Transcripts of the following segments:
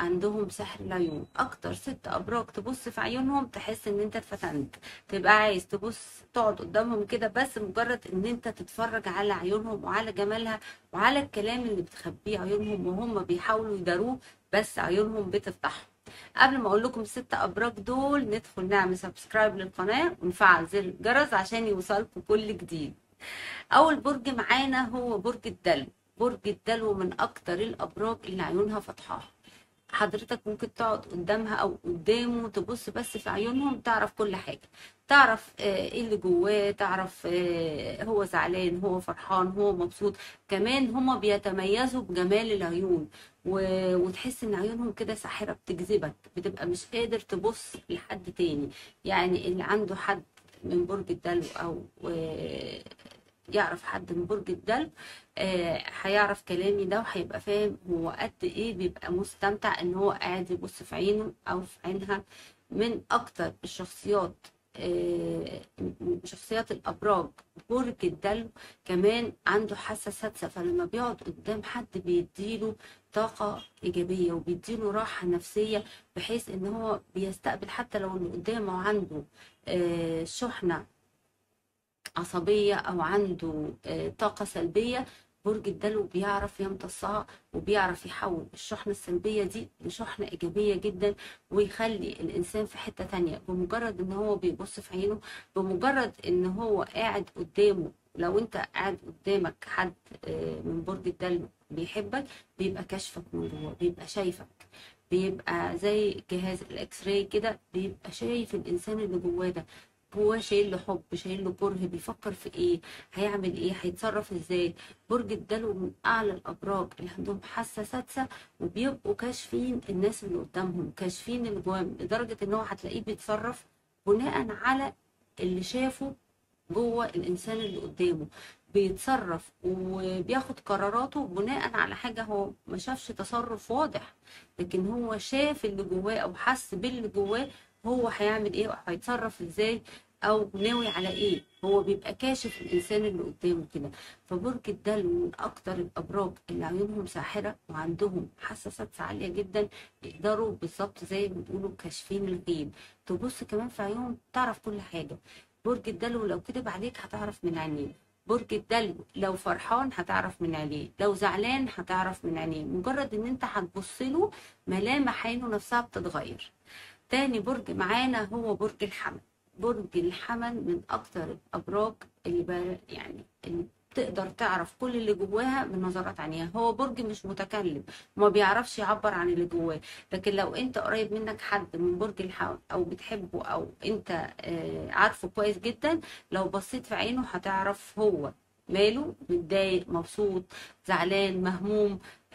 عندهم سحر العيون اكتر ست ابراج تبص في عيونهم تحس ان انت اتفتنت تبقى عايز تبص تقعد قدامهم كده بس مجرد ان انت تتفرج على عيونهم وعلى جمالها وعلى الكلام اللي بتخبيه عيونهم وهم بيحاولوا يداروه بس عيونهم بتفتحهم قبل ما اقول لكم الست ابراج دول ندخل نعمل سبسكرايب للقناه ونفعل زر الجرس عشان يوصلكم كل جديد اول برج معانا هو برج الدلو برج الدلو من اكتر الابراج اللي عيونها فتحاها حضرتك ممكن تقعد قدامها او قدامه تبص بس في عيونهم تعرف كل حاجه تعرف آه، ايه اللي جواه تعرف آه، هو زعلان هو فرحان هو مبسوط كمان هما بيتميزوا بجمال العيون و- وتحس ان عيونهم كده ساحره بتجذبك بتبقى مش قادر تبص لحد تاني يعني اللي عنده حد من برج الدلو او آه، يعرف حد من برج الدلو آه، هيعرف كلامي ده وهيبقى فاهم هو قد ايه بيبقى مستمتع ان هو قاعد يبص في عينه او في عينها من اكتر الشخصيات آه، شخصيات الابراج برج الدلو كمان عنده حاسه سادسه فلما بيقعد قدام حد بيديله طاقه ايجابيه وبيديله راحه نفسيه بحيث ان هو بيستقبل حتى لو اللي قدامه عنده آه، شحنه عصبية أو عنده آه، طاقة سلبية برج الدلو بيعرف يمتصها وبيعرف يحول الشحنة السلبية دي لشحنة إيجابية جدا ويخلي الإنسان في حتة تانية بمجرد إن هو بيبص في عينه بمجرد إن هو قاعد قدامه لو أنت قاعد قدامك حد آه، من برج الدلو بيحبك بيبقى كشفك من جوه بيبقى شايفك بيبقى زي جهاز الاكس راي كده بيبقى شايف الانسان اللي جواه ده جواه شايل له حب شايل له كره بيفكر في ايه هيعمل ايه هيتصرف ازاي برج الدلو من اعلى الابراج اللي عندهم حاسه سادسه وبيبقوا كاشفين الناس اللي قدامهم كاشفين اللي جواهم لدرجه ان هو هتلاقيه بيتصرف بناء على اللي شافه جوه الانسان اللي قدامه بيتصرف وبياخد قراراته بناء على حاجه هو ما شافش تصرف واضح لكن هو شاف اللي جواه او حس باللي جواه هو هيعمل ايه وهيتصرف ازاي او ناوي على ايه هو بيبقى كاشف الانسان اللي قدامه كده فبرج الدلو من اكتر الابراج اللي عيونهم ساحره وعندهم حاسه سادسه عاليه جدا يقدروا بالظبط زي ما بيقولوا كاشفين الغيب تبص كمان في عيونهم تعرف كل حاجه برج الدلو لو كذب عليك هتعرف من عينيه برج الدلو لو فرحان هتعرف من عينيه لو زعلان هتعرف من عينيه مجرد ان انت هتبص له ملامح عينه نفسها بتتغير تاني برج معانا هو برج الحمل برج الحمل من اكتر الابراج اللي بقى يعني اللي تقدر تعرف كل اللي جواها من نظرات عينيها هو برج مش متكلم وما بيعرفش يعبر عن اللي جواه لكن لو انت قريب منك حد من برج الحمل او بتحبه او انت آه، عارفه كويس جدا لو بصيت في عينه هتعرف هو ماله متضايق مبسوط زعلان مهموم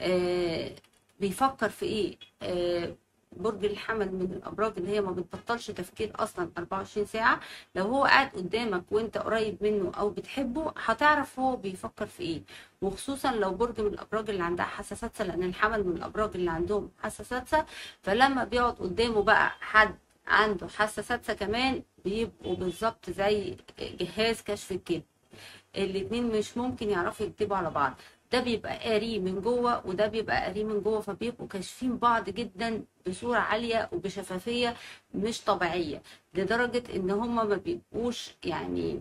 آه، بيفكر في ايه آه، برج الحمل من الابراج اللي هي ما بتبطلش تفكير اصلا 24 ساعه لو هو قاعد قدامك وانت قريب منه او بتحبه هتعرف هو بيفكر في ايه وخصوصا لو برج من الابراج اللي عندها حاسه سادسه لان الحمل من الابراج اللي عندهم حاسه سادسه فلما بيقعد قدامه بقى حد عنده حاسه سادسه كمان بيبقوا بالظبط زي جهاز كشف الكذب الاتنين مش ممكن يعرفوا يكتبوا على بعض ده بيبقى قاري من جوه وده بيبقى قاري من جوه فبيبقوا كاشفين بعض جدا بصورة عالية وبشفافية مش طبيعية لدرجة ان هما ما بيبقوش يعني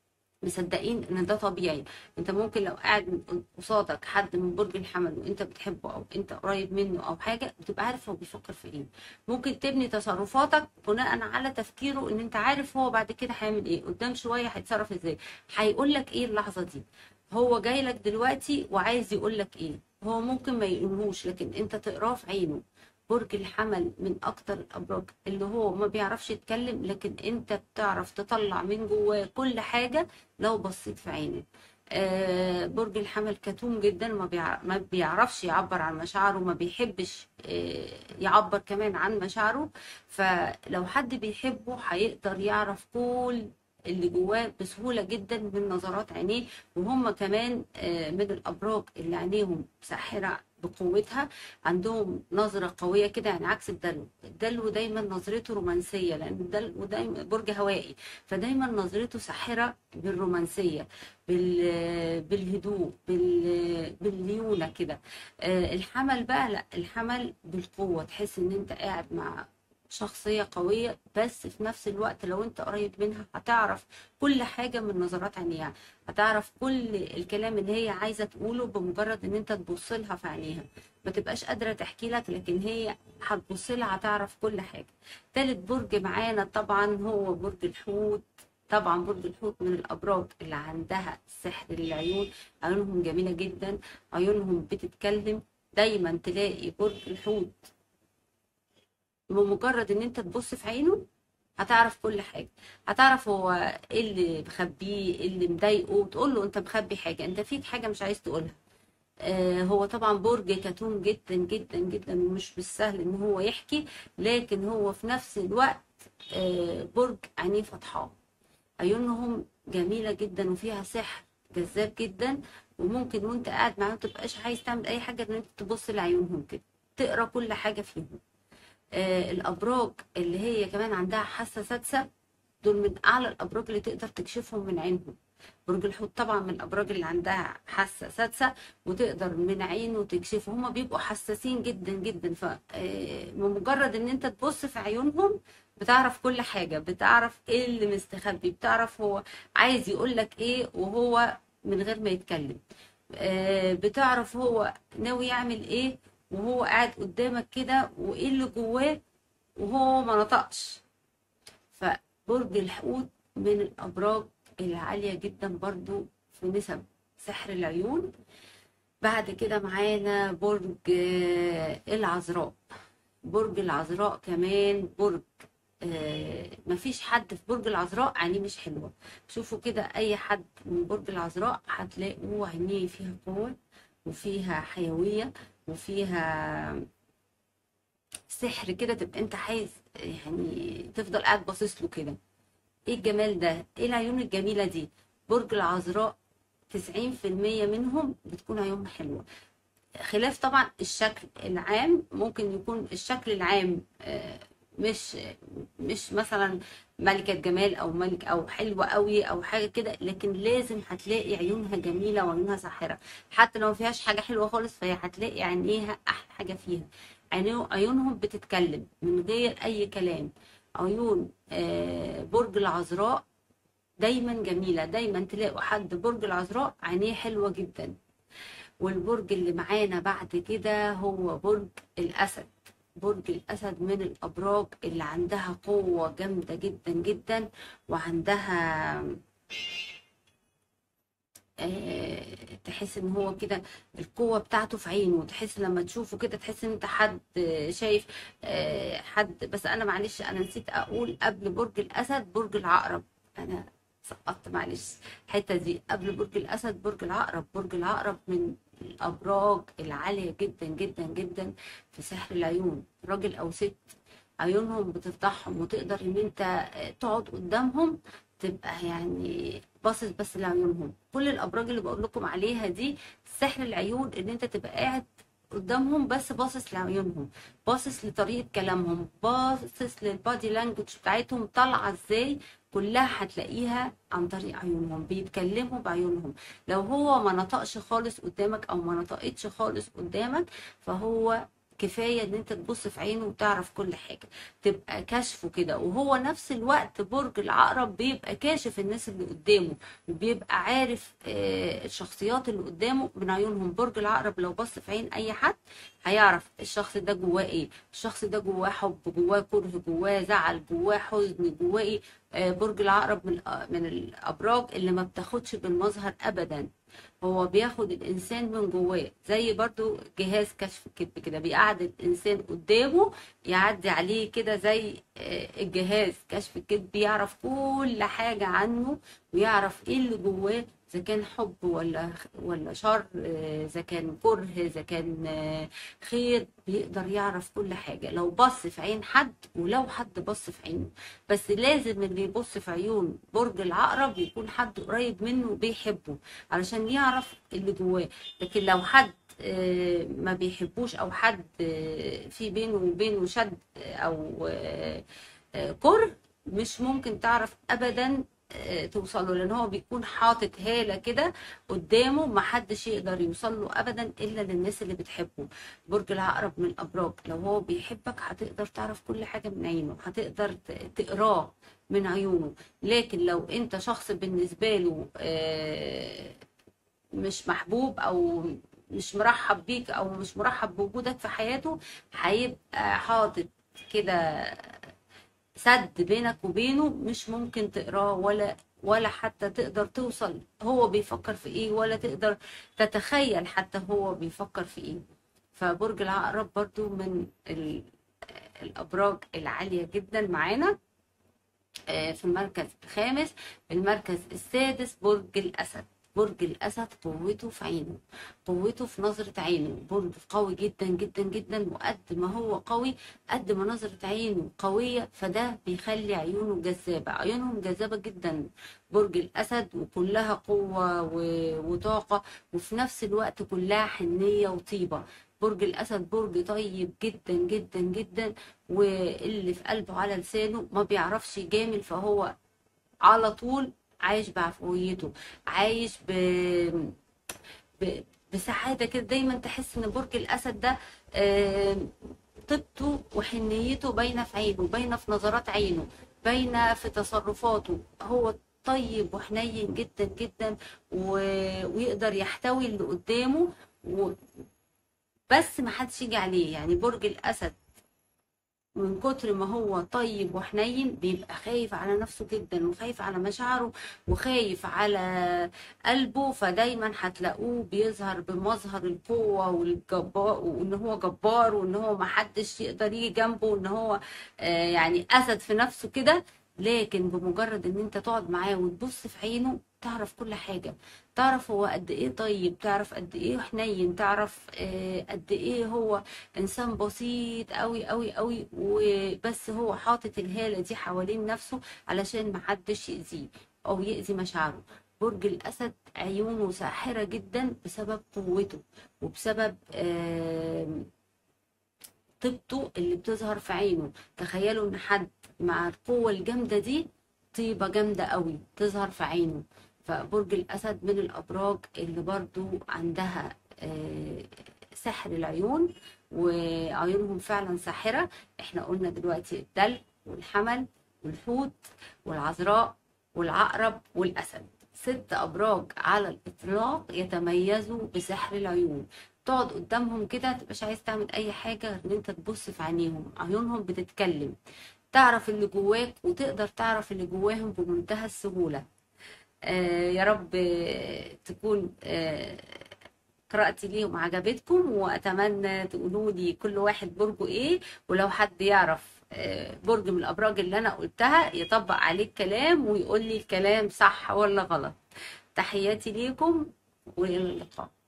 مصدقين ان ده طبيعي انت ممكن لو قاعد قصادك حد من برج الحمل وانت بتحبه او انت قريب منه او حاجه بتبقى عارف هو بيفكر في ايه ممكن تبني تصرفاتك بناء على تفكيره ان انت عارف هو بعد كده هيعمل ايه قدام شويه هيتصرف ازاي هيقول لك ايه اللحظه دي هو جاي لك دلوقتي وعايز يقول لك ايه هو ممكن ما يقولهوش لكن انت تقراه في عينه برج الحمل من اكتر الابراج اللي هو ما بيعرفش يتكلم لكن انت بتعرف تطلع من جواه كل حاجه لو بصيت في عينه آه، برج الحمل كتوم جدا ما بيع- ما بيعرفش يعبر عن مشاعره ما بيحبش آه، يعبر كمان عن مشاعره فلو حد بيحبه هيقدر يعرف كل اللي جواه بسهولة جدا من نظرات عينيه وهم كمان آه، من الأبراج اللي عينيهم ساحرة بقوتها عندهم نظرة قوية كده يعني عكس الدلو الدلو دايما نظرته رومانسية لأن الدلو دايما برج هوائي فدايما نظرته ساحرة بالرومانسية بال... بالهدوء بال... بالليونة كده آه، الحمل بقى لا الحمل بالقوة تحس ان انت قاعد مع شخصية قوية بس في نفس الوقت لو انت قريب منها هتعرف كل حاجة من نظرات عينيها هتعرف كل الكلام اللي هي عايزة تقوله بمجرد ان انت تبص لها في عينيها ما تبقاش قادرة تحكي لك لكن هي هتبص لها هتعرف كل حاجة تالت برج معانا طبعا هو برج الحوت طبعا برج الحوت من الابراج اللي عندها سحر للعيون عيونهم جميله جدا عيونهم بتتكلم دايما تلاقي برج الحوت بمجرد ان انت تبص في عينه هتعرف كل حاجه هتعرف هو ايه اللي مخبيه ايه اللي مضايقه تقول له انت مخبي حاجه انت فيك حاجه مش عايز تقولها آه هو طبعا برج كتوم جدا جدا جدا ومش بالسهل ان هو يحكي لكن هو في نفس الوقت آه برج عينيه فتحاه عيونهم جميله جدا وفيها سحر جذاب جدا وممكن وانت قاعد معاهم متبقاش عايز تعمل اي حاجه ان انت تبص لعيونهم كده تقرا كل حاجه فيهم آه، الابراج اللي هي كمان عندها حاسه سادسه دول من اعلى الابراج اللي تقدر تكشفهم من عينهم برج الحوت طبعا من الابراج اللي عندها حاسه سادسه وتقدر من عينه تكشفه هما بيبقوا حساسين جدا جدا فمجرد ان انت تبص في عيونهم بتعرف كل حاجه بتعرف ايه اللي مستخبي بتعرف هو عايز يقول لك ايه وهو من غير ما يتكلم آه، بتعرف هو ناوي يعمل ايه وهو قاعد قدامك كده وايه اللي جواه وهو ما نطقش فبرج الحوت من الابراج العاليه جدا برضو في نسب سحر العيون بعد كده معانا برج آه، العذراء برج العذراء كمان برج آه، مفيش حد في برج العذراء عينيه مش حلوه شوفوا كده اي حد من برج العذراء هتلاقوا عينيه فيها قوه وفيها حيويه وفيها سحر كده تبقى انت عايز يعني تفضل قاعد باصص له كده ايه الجمال ده ايه العيون الجميله دي برج العذراء 90% منهم بتكون عيونهم حلوه خلاف طبعا الشكل العام ممكن يكون الشكل العام آه، مش مش مثلا ملكة جمال او ملك او حلوة قوي او حاجة كده لكن لازم هتلاقي عيونها جميلة وعيونها ساحرة حتى لو ما فيهاش حاجة حلوة خالص فهي هتلاقي عينيها احلى حاجة فيها عينيهم عيونهم بتتكلم من غير اي كلام عيون آه، برج العذراء دايما جميلة دايما تلاقوا حد برج العذراء عينيه حلوة جدا والبرج اللي معانا بعد كده هو برج الأسد برج الأسد من الأبراج اللي عندها قوة جامدة جدا جدا وعندها آه، تحس ان هو كده القوة بتاعته في عينه تحس لما تشوفه كده تحس ان انت حد شايف آه، حد بس انا معلش انا نسيت اقول قبل برج الاسد برج العقرب انا سقطت معلش الحتة دي قبل برج الاسد برج العقرب برج العقرب من الابراج العالية جدا جدا جدا في سحر العيون راجل او ست عيونهم بتفتحهم وتقدر ان انت تقعد قدامهم تبقى يعني باصص بس لعيونهم كل الابراج اللي بقول لكم عليها دي سحر العيون ان انت تبقى قاعد قدامهم بس باصص لعيونهم باصص لطريقه كلامهم باصص للبادي لانجوج بتاعتهم طالعه ازاي كلها هتلاقيها عن طريق عيونهم بيتكلموا بعيونهم لو هو ما نطقش خالص قدامك او ما نطقتش خالص قدامك فهو كفايه ان انت تبص في عينه وتعرف كل حاجه تبقى كاشفه كده وهو نفس الوقت برج العقرب بيبقى كاشف الناس اللي قدامه وبيبقى عارف آه، الشخصيات اللي قدامه من عيونهم برج العقرب لو بص في عين اي حد هيعرف الشخص ده جواه ايه الشخص ده جواه حب جواه كره جواه زعل جواه حزن جواه ايه آه، برج العقرب من الأ- من الابراج اللي ما بتاخدش بالمظهر ابدا هو بياخد الانسان من جواه زي برضو جهاز كشف الكذب كده بيقعد الانسان قدامه يعدي عليه كده زي آه، الجهاز كشف الكذب بيعرف كل حاجة عنه ويعرف ايه اللي جواه اذا كان حب ولا ولا شر آه، اذا كان كره اذا كان آه، خير بيقدر يعرف كل حاجه لو بص في عين حد ولو حد بص في عينه بس لازم اللي يبص في عيون برج العقرب يكون حد قريب منه وبيحبه علشان يعرف اللي جواه لكن لو حد آه، ما بيحبوش او حد آه، في بينه وبينه شد آه، او آه، آه، كره مش ممكن تعرف ابدا آه، توصل له لان هو بيكون حاطط هالة كده قدامه محدش يقدر يوصل له ابدا الا للناس اللي بتحبه برج العقرب من الابراج لو هو بيحبك هتقدر تعرف كل حاجة من عينه هتقدر ت- تقراه من عيونه لكن لو انت شخص بالنسبة له آه، مش محبوب او مش مرحب بيك او مش مرحب بوجودك في حياته هيبقى حاطط كده سد بينك وبينه مش ممكن تقراه ولا ولا حتى تقدر توصل هو بيفكر في ايه ولا تقدر تتخيل حتى هو بيفكر في ايه فبرج العقرب برضو من ال- الابراج العالية جدا معانا آه، في المركز الخامس المركز السادس برج الأسد برج الأسد قوته في عينه قوته في نظرة عينه برج قوي جدا جدا جدا وقد ما هو قوي قد ما نظرة عينه قوية فده بيخلي عيونه جذابة عيونهم جذابة جدا برج الأسد وكلها قوة و- وطاقة وفي نفس الوقت كلها حنية وطيبة برج الأسد برج طيب جدا جدا جدا واللي في قلبه على لسانه ما بيعرفش يجامل فهو على طول عايش بعفويته عايش ب... ب... بسعادة كده دايما تحس ان برج الأسد ده آم، طيبته وحنيته باينة في عينه باينة في نظرات عينه باينة في تصرفاته هو طيب وحنين جدا جدا و... ويقدر يحتوي اللي قدامه و... بس ما حدش يجي عليه يعني برج الأسد من كتر ما هو طيب وحنين بيبقى خايف على نفسه جدا وخايف على مشاعره وخايف على قلبه فدايما هتلاقوه بيظهر بمظهر القوة والجبار وان هو جبار وان هو محدش يقدر يجي جنبه وان هو آه، يعني اسد في نفسه كده لكن بمجرد ان انت تقعد معاه وتبص في عينه تعرف كل حاجة تعرف هو قد ايه طيب تعرف قد ايه حنين تعرف آه، قد ايه هو انسان بسيط قوي قوي قوي وبس هو حاطط الهالة دي حوالين نفسه علشان محدش يأذيه او يأذي مشاعره برج الاسد عيونه ساحرة جدا بسبب قوته وبسبب آم، طيبته اللي بتظهر في عينه تخيلوا ان حد مع القوة الجامدة دي طيبة جامدة قوي تظهر في عينه فبرج الأسد من الأبراج اللي برضو عندها آه، سحر العيون وعيونهم فعلا ساحرة احنا قلنا دلوقتي الدلو والحمل والحوت والعذراء والعقرب والأسد ست أبراج على الإطلاق يتميزوا بسحر العيون تقعد قدامهم كده متبقاش عايز تعمل أي حاجة غير إن أنت تبص في عينيهم عيونهم بتتكلم تعرف اللي جواك وتقدر تعرف اللي جواهم بمنتهى السهولة آه يا رب آه، تكون آه قراءتي ليهم عجبتكم وأتمنى تقولوا لي كل واحد برجه إيه ولو حد يعرف آه، برج من الأبراج اللي أنا قلتها يطبق عليه الكلام ويقول لي الكلام صح ولا غلط تحياتي ليكم وإلى اللقاء